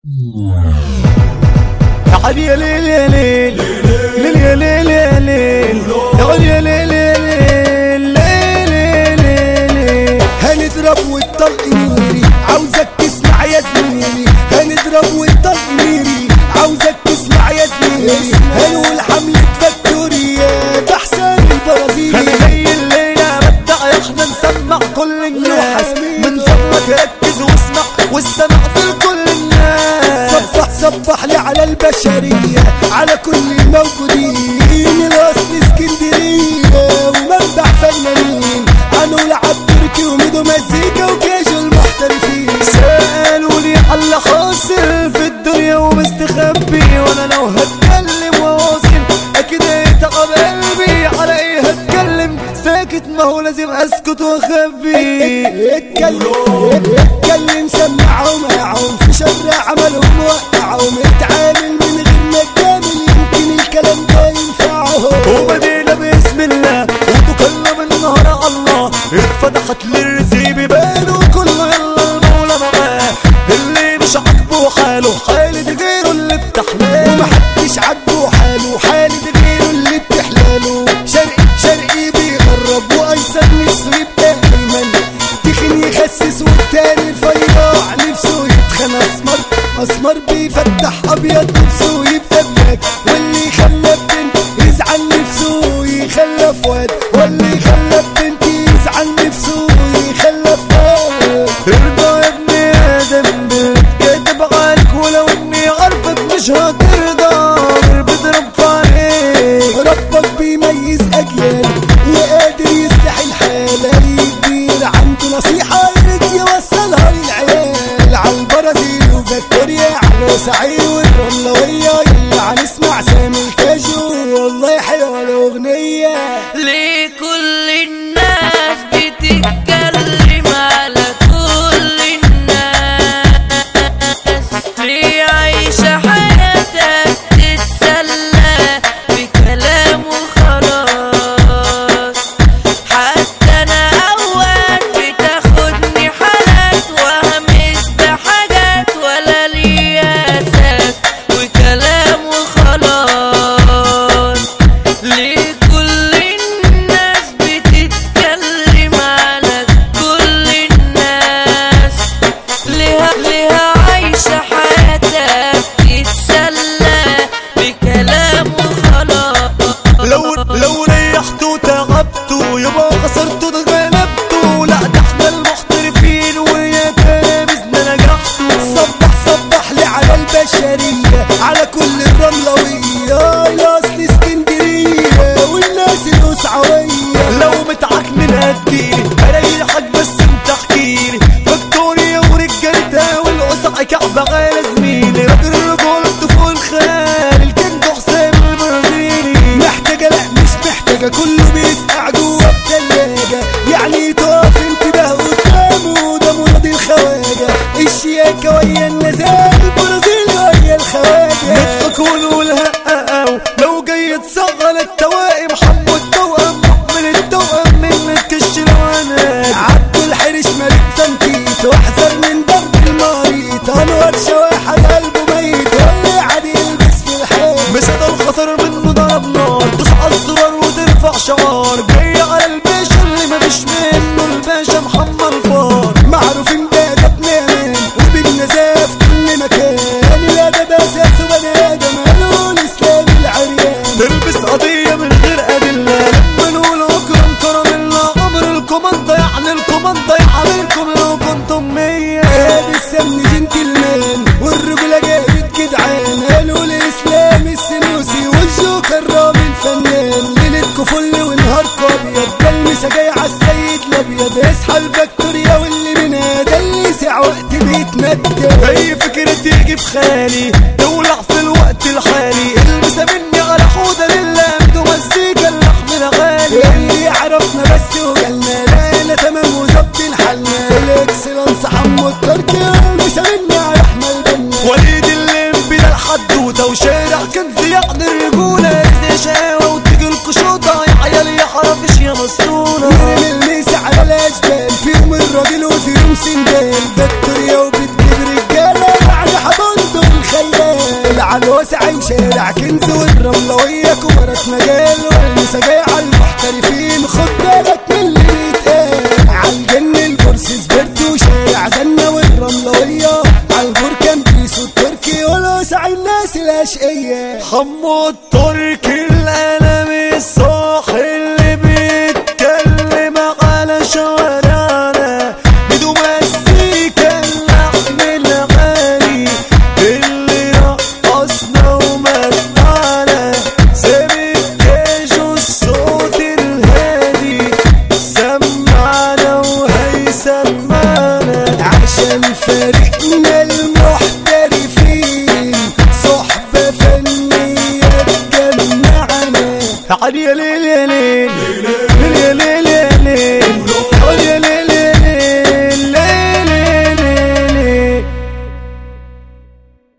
تعالي يا ليل يا ليل ليل يا ليل يا ليل تعالي يا ليل يا ليل ليل ليل ليل هنضرب والطلق نيري عاوزك تسمع يا زميلي هنضرب والطلق نيري عاوزك تسمع يا زميلي هنقول حملة فاكتوريا احسن البرازيلي انا جاي الليلة بدع احنا نسمع كل الناس من فضلك ركز واسمع والسمع في كل الناس صبح صبح لي على البشرية على كل الموجودين الأصل اسكندرية ومنبع فنانين هنقول عبد وميدو مزيكا وكاجو المحترفين سألوا لي على اللي حاصل في الدنيا ومستخبي وانا لو هتكلم واواصل اكيد هيتعب قلبي على ايه هتكلم ساكت ما هو لازم اسكت واخبي اتكلم اتكلم سمعهم معهم في شر عملهم وقعهم اتعامل من غير ما تجامل يمكن الكلام ده ينفعهم وبدينا باسم الله وتكلم النهار على الله اتفتحت للرزق بيبان وكله يلا المولى معاه اللي مش عاجبه حاله حالة غيره اللي بتحلاه ومحدش عاجبه حاله حالة غيره اللي بتحلاله شرقي شرقي بيغرب وايسر نفسه يبقى ايمن تخن يخسس والتاني رفيع نفسه يتخن اسمر اسمر بيفتح ابيض نفسه يبقى بلاك واللي خلى بنت يزعل نفسه يخلف واد واللي خلى بنت يزعل نفسه يخلف واد ارضى يا ابن ادم بتكتب عليك ولو اني عارفك مش هترضى غير بضرب عليك ربك بيميز اجيال وقادر يصلح الحال اي كبير عنده نصيحه يريد يوصلها للعيال على البرازيل وفيكتوريا على سعيد والرملويه يلا هنسمع سامي الكاجو والله حلوه الاغنيه ليه كل الناس بتتكلم على كل الناس ليه عايشة حياتك تتسلى بكلام وخلاص حتى انا اوقات بتاخدني حالات وهمس بحاجات ولا ليا اساس وكلام وخلاص ليه كل الناس بتتكلم على كل الناس ليها ليها عايشة حياتك تتسلى بكلام وخلاص لو لو ريحته وتعبته يبقى خسرته اتغلبته لا ده احنا المحترفين ويا كلامنا نجحته صبح صبح لي على البشريه على كل الرملويه الاصل اسكندريه والناس الاسعويه لو متعكنن هتجيلي اريحك بس انت احكيلي فيكتوريا ورجالتها والقصع كعبة على زميلي راجل رجولته فوق الخيال الكينج حسام البرازيلي محتاجة لا مش محتاجة كله بيسقع جوه التلاجة يعني تقف انتباه قدامه ده مراد الخواجة الشياكة ويا النزال البرازيل ويا الخواجة نضحك ونقول هقاو لو جاي تصغر التوائم حمو التوأم محمل التوأم من تكش الوانات عبد الحرش ملك تنطيط واحذر من ضرب المريض انور شواحد قلبه ميت واللي عادي يلبس في الحيط مسد الخطر منه ضرب نار دوس على الزرار وترفع شعار جاي على الباشا اللي مفيش منه الباشا محمد فار معروفين بأدب نامان وبالنزاف كل مكان الأدب أساسه بني آدم قالوا الإسلام العريان تلبس قضية من غير أدلة لما نقول أكرم كرم الله أمر الكوماندا يعني الكوماندا يعاملكم لو كنتم مية هذا السمن جنتلمان والرجولة جابت جدعان قالوا الإسلام السنوسي والجوكر رامي الفنان ليلتكوا فل ونهاركوا أبيض ده المسا جاي عالسيد الأبيض اصحى الفاكتوريا واللي منها ده اللي ساع وقت بيتمدد أي فكرة تيجي في خيالي تولع في الوقت الحالي المسا مني على حودة لله بدو مزيكا اللحن غالي اللي عرفنا بس وجالنا لا تمام وظبط الحلنا الاكسلانس حمو التركي المسا مني على احمد بنا وليد الليمبي ده الحدوتة وشارع كنز يعني الرجولة زي شاوة وتيجي القشوطة يا عيال يا حرفش يا مسطولة نرمي الميس على الاشبال فيهم الراجل وفيهم سندال فاكتوريا وبتجيب رجاله بعد حبنده شارع كنز والرملوية كبرت مجال والنسا جاي على المحترفين خد بالك من اللي بيتقال عالجن الكرسي سبرت وشارع جنة والرملوية عالجور كان بيسو التركي ولوسع الناس الأشقية حمو الترك القلم الصاحي اللي بيتكلم على شوارعنا بدون مزيكا اللحن الغالي اللي رقصنا ومتعنا سامي الكاجو الصوت الهادي سمعنا وهيسمعنا عشان فريقنا المحترفين صحبة فنية تجمعنا علي يا ليل يا ليل